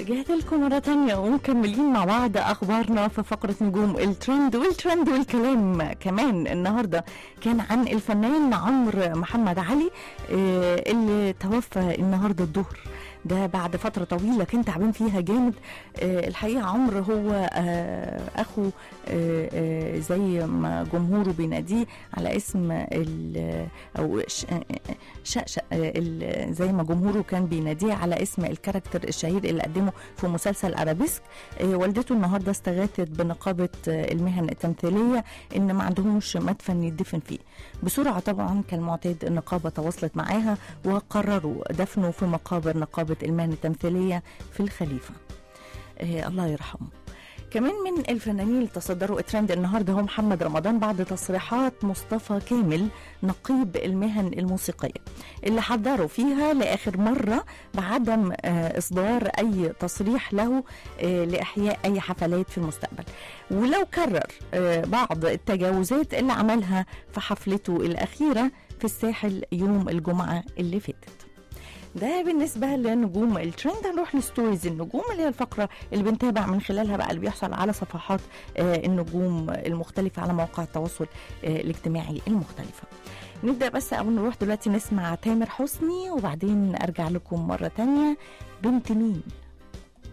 رجعت لكم مرة تانية ومكملين مع بعض أخبارنا في فقرة نجوم الترند والترند والكلام كمان النهاردة كان عن الفنان عمرو محمد علي آه، اللي توفى النهاردة الظهر ده بعد فترة طويلة كان تعبان فيها جامد آه، الحقيقة عمرو هو آه، أخو آه، آه، زي ما جمهوره بيناديه على اسم ال- أو ش- آه، آه، شقشق آه، ال- زي ما جمهوره كان بيناديه على اسم الكاركتر الشهير اللي قدمه في مسلسل ارابيسك آه، والدته النهارده استغاثت بنقابه آه، المهن التمثيليه ان ما عندهمش مدفن يدفن فيه بسرعه طبعا كالمعتاد النقابه تواصلت معاها وقرروا دفنه في مقابر نقابه المهن التمثيليه في الخليفه آه، الله يرحمه كمان من الفنانين اللي تصدروا الترند النهارده هو محمد رمضان بعد تصريحات مصطفى كامل نقيب المهن الموسيقيه اللي حذروا فيها لاخر مره بعدم آه، اصدار اي تصريح له آه، لاحياء اي حفلات في المستقبل ولو كرر آه، بعض التجاوزات اللي عملها في حفلته الاخيره في الساحل يوم الجمعه اللي فاتت ده بالنسبة لنجوم الترند هنروح لستوريز النجوم اللي هي الفقرة اللي بنتابع من خلالها بقى اللي بيحصل على صفحات آه، النجوم المختلفة على مواقع التواصل آه، الاجتماعي المختلفة نبدأ بس أو نروح دلوقتي نسمع تامر حسني وبعدين أرجع لكم مرة تانية بنت مين